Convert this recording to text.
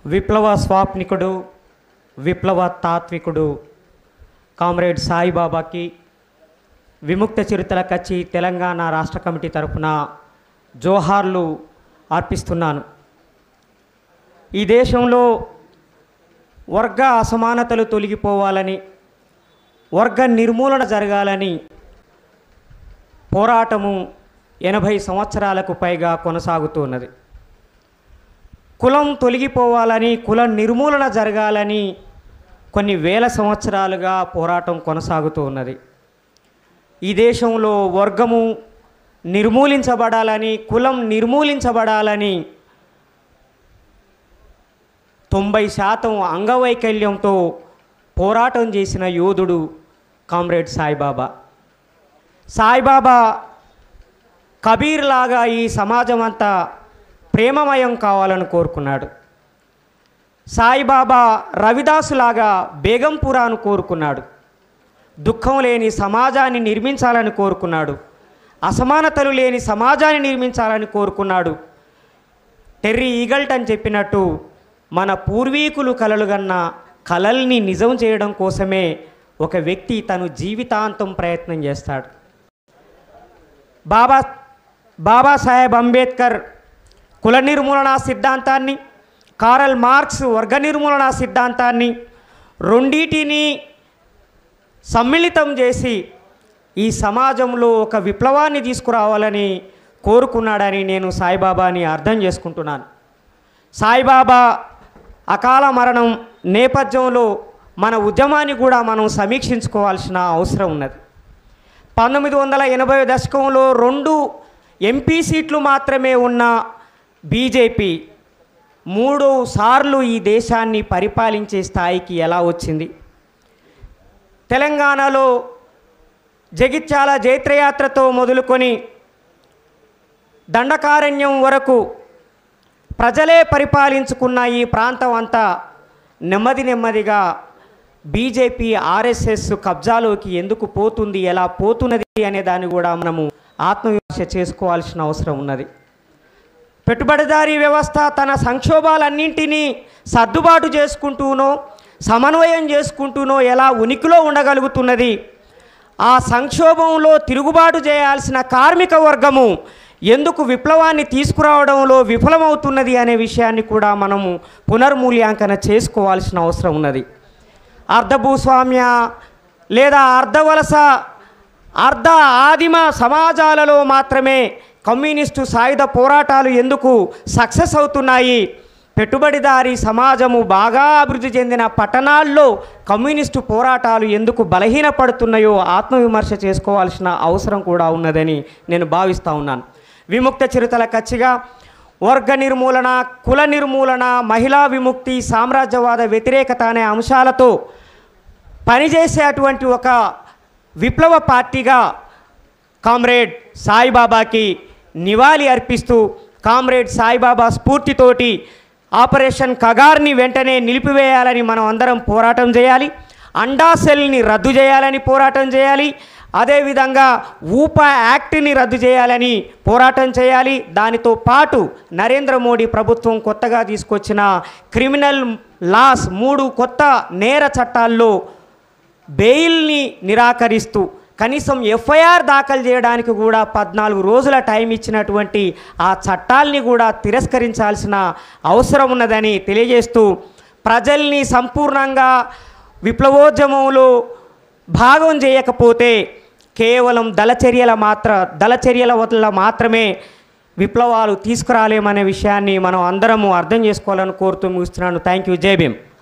విప్లవ స్వాప్నికుడు విప్లవ తాత్వికుడు కామ్రేడ్ సాయిబాబాకి విముక్త చిరుతల కచ్చి తెలంగాణ రాష్ట్ర కమిటీ తరపున జోహార్లు అర్పిస్తున్నాను ఈ దేశంలో వర్గ అసమానతలు తొలగిపోవాలని వర్గ నిర్మూలన జరగాలని పోరాటము ఎనభై సంవత్సరాలకు పైగా కొనసాగుతున్నది కులం తొలగిపోవాలని కుల నిర్మూలన జరగాలని కొన్ని వేల సంవత్సరాలుగా పోరాటం కొనసాగుతూ ఉన్నది ఈ దేశంలో వర్గము నిర్మూలించబడాలని కులం నిర్మూలించబడాలని తొంభై శాతం అంగవైకల్యంతో పోరాటం చేసిన యోధుడు కామ్రేడ్ సాయిబాబా సాయిబాబా కబీర్ లాగా ఈ సమాజం అంతా ప్రేమమయం కావాలని కోరుకున్నాడు సాయిబాబా రవిదాసులాగా బేగంపురాను కోరుకున్నాడు దుఃఖం లేని సమాజాన్ని నిర్మించాలని కోరుకున్నాడు అసమానతలు లేని సమాజాన్ని నిర్మించాలని కోరుకున్నాడు టెర్రీ ఈగల్టన్ చెప్పినట్టు మన పూర్వీకులు కలలుగన్న కలల్ని నిజం చేయడం కోసమే ఒక వ్యక్తి తను జీవితాంతం ప్రయత్నం చేస్తాడు బాబా బాబాసాహెబ్ అంబేద్కర్ కుల నిర్మూలన సిద్ధాంతాన్ని కారల్ మార్క్స్ వర్గ నిర్మూలన సిద్ధాంతాన్ని రెండిటిని సమ్మిళితం చేసి ఈ సమాజంలో ఒక విప్లవాన్ని తీసుకురావాలని కోరుకున్నాడని నేను సాయిబాబాని అర్థం చేసుకుంటున్నాను సాయిబాబా అకాల మరణం నేపథ్యంలో మన ఉద్యమాన్ని కూడా మనం సమీక్షించుకోవాల్సిన అవసరం ఉన్నది పంతొమ్మిది వందల ఎనభై దశకంలో రెండు ఎంపీ సీట్లు మాత్రమే ఉన్న బీజేపీ మూడు సార్లు ఈ దేశాన్ని పరిపాలించే స్థాయికి ఎలా వచ్చింది తెలంగాణలో జగిత్యాల జైత్రయాత్రతో మొదలుకొని దండకారణ్యం వరకు ప్రజలే పరిపాలించుకున్న ఈ ప్రాంతం అంతా నెమ్మది నెమ్మదిగా బీజేపీ ఆర్ఎస్ఎస్ కబ్జాలోకి ఎందుకు పోతుంది ఎలా పోతున్నది అనే దాన్ని కూడా మనము ఆత్మవిమర్శ చేసుకోవాల్సిన అవసరం ఉన్నది పెట్టుబడిదారీ వ్యవస్థ తన సంక్షోభాలన్నింటినీ సర్దుబాటు చేసుకుంటూనో సమన్వయం చేసుకుంటూనో ఎలా ఉనికిలో ఉండగలుగుతున్నది ఆ సంక్షోభంలో తిరుగుబాటు చేయాల్సిన కార్మిక వర్గము ఎందుకు విప్లవాన్ని తీసుకురావడంలో విఫలమవుతున్నది అనే విషయాన్ని కూడా మనము పునర్మూల్యాంకన చేసుకోవాల్సిన అవసరం ఉన్నది అర్ధభూస్వామ్య లేదా అర్ధవలస అర్ధ ఆదిమ సమాజాలలో మాత్రమే కమ్యూనిస్టు సాయుధ పోరాటాలు ఎందుకు సక్సెస్ అవుతున్నాయి పెట్టుబడిదారీ సమాజము బాగా అభివృద్ధి చెందిన పట్టణాల్లో కమ్యూనిస్టు పోరాటాలు ఎందుకు బలహీనపడుతున్నాయో ఆత్మవిమర్శ చేసుకోవాల్సిన అవసరం కూడా ఉన్నదని నేను భావిస్తూ ఉన్నాను విముక్త చిరుతల కచ్చిగా వర్గ నిర్మూలన కుల నిర్మూలన మహిళా విముక్తి సామ్రాజ్యవాద వ్యతిరేకత అనే అంశాలతో పనిచేసేటువంటి ఒక విప్లవ పార్టీగా కామ్రేడ్ సాయిబాబాకి నివాళి అర్పిస్తూ కామ్రేడ్ సాయిబాబా స్ఫూర్తితోటి ఆపరేషన్ కగార్ని వెంటనే నిలిపివేయాలని మనం అందరం పోరాటం చేయాలి అండా సెల్ని రద్దు చేయాలని పోరాటం చేయాలి అదేవిధంగా ఊపా యాక్ట్ని రద్దు చేయాలని పోరాటం చేయాలి దానితో పాటు నరేంద్ర మోడీ ప్రభుత్వం కొత్తగా తీసుకొచ్చిన క్రిమినల్ లాస్ మూడు కొత్త నేర చట్టాల్లో బెయిల్ని నిరాకరిస్తూ కనీసం ఎఫ్ఐఆర్ దాఖలు చేయడానికి కూడా పద్నాలుగు రోజుల టైం ఇచ్చినటువంటి ఆ చట్టాల్ని కూడా తిరస్కరించాల్సిన అవసరం ఉన్నదని తెలియజేస్తూ ప్రజల్ని సంపూర్ణంగా విప్లవోద్యమంలో భాగం చేయకపోతే కేవలం దళచర్యల మాత్ర దళచర్యల వల్ల మాత్రమే విప్లవాలు తీసుకురాలేమనే విషయాన్ని మనం అందరము అర్థం చేసుకోవాలని కోరుతూ ముగిస్తున్నాను థ్యాంక్ యూ జై భీమ్